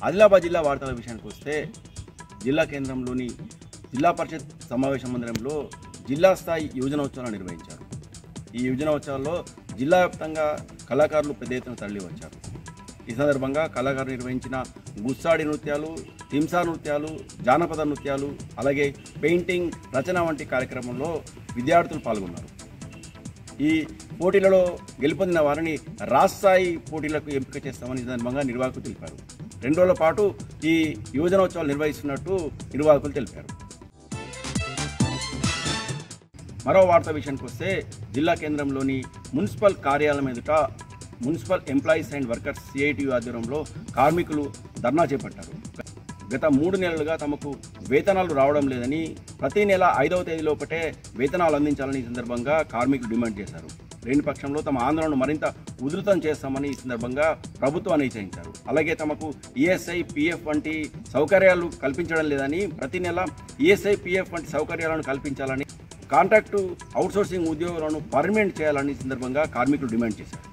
ఆదిలాబాద్ జిల్లా వార్తల విషయానికి వస్తే జిల్లా కేంద్రంలోని జిల్లా పరిషత్ సమావేశ మందిరంలో జిల్లా స్థాయి యువజనోత్సవాలు నిర్వహించారు ఈ యువజనోత్సవాల్లో జిల్లా వ్యాప్తంగా కళాకారులు పెద్ద ఎత్తున తరలి వచ్చారు ఈ సందర్భంగా కళాకారులు నిర్వహించిన గుస్సాడి నృత్యాలు హింసా నృత్యాలు జానపద నృత్యాలు అలాగే పెయింటింగ్ రచన వంటి కార్యక్రమంలో విద్యార్థులు పాల్గొన్నారు ఈ పోటీలలో గెలుపొందిన వారిని రాష్ట్ర స్థాయి పోటీలకు ఎంపిక చేస్తామని ఈ సందర్భంగా నిర్వాహకులు తెలిపారు రెండు రోజుల పాటు ఈ యువజనోత్సవాలు నిర్వహిస్తున్నట్టు నిర్వాహకులు తెలిపారు మరో వార్త విషయానికి వస్తే జిల్లా కేంద్రంలోని మున్సిపల్ కార్యాలయం ఎదుట municipal employees and workers CITU ఆధ్వర్యంలో కార్మికులు ధర్నా చేపట్టారు గత మూడు నెలలుగా తమకు వేతనాలు రావడం లేదని ప్రతి నెల ఐదవ తేదీ లోపటే వేతనాలు అందించాలని ఈ సందర్భంగా కార్మికులు డిమాండ్ చేశారు లేని పక్షంలో తమ ఆందోళనను మరింత ఉధృతం చేస్తామని ఈ సందర్భంగా ప్రభుత్వాన్ని హెచ్చరించారు అలాగే తమకు ఈఎస్ఐ పిఎఫ్ వంటి సౌకర్యాలు కల్పించడం లేదని ప్రతి నెల ఈఎస్ఐ పిఎఫ్ వంటి సౌకర్యాలను కల్పించాలని కాంట్రాక్టు అవుట్సోర్సింగ్ ఉద్యోగులను పర్మనెంట్ చేయాలని ఈ సందర్భంగా కార్మికులు డిమాండ్ చేశారు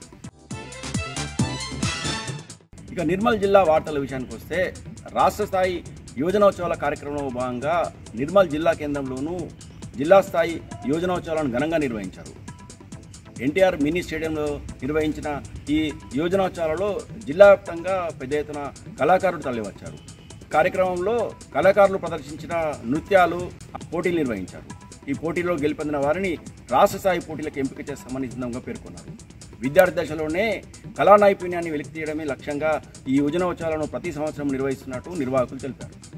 ఇక నిర్మల్ జిల్లా వార్తల విషయానికి వస్తే రాష్ట్ర స్థాయి యువజనోత్సవాల కార్యక్రమంలో భాగంగా నిర్మల్ జిల్లా కేంద్రంలోనూ జిల్లా స్థాయి యువజనోత్సవాలను ఘనంగా నిర్వహించారు ఎన్టీఆర్ మినీ స్టేడియంలో నిర్వహించిన ఈ యువజనోత్సవాలలో జిల్లా వ్యాప్తంగా పెద్ద ఎత్తున కళాకారులు తరలివచ్చారు కార్యక్రమంలో కళాకారులు ప్రదర్శించిన నృత్యాలు పోటీలు నిర్వహించారు ఈ పోటీలో గెలుపొందిన వారిని రాష్ట్ర స్థాయి పోటీలకు ఎంపిక చేస్తామని ఈ సందర్భంగా పేర్కొన్నారు విద్యార్థి దశలోనే కళా నైపుణ్యాన్ని వెలికి తీయడమే లక్ష్యంగా ఈ యువజనోత్సవాలను ప్రతి సంవత్సరం నిర్వహిస్తున్నట్టు నిర్వాహకులు తెలిపారు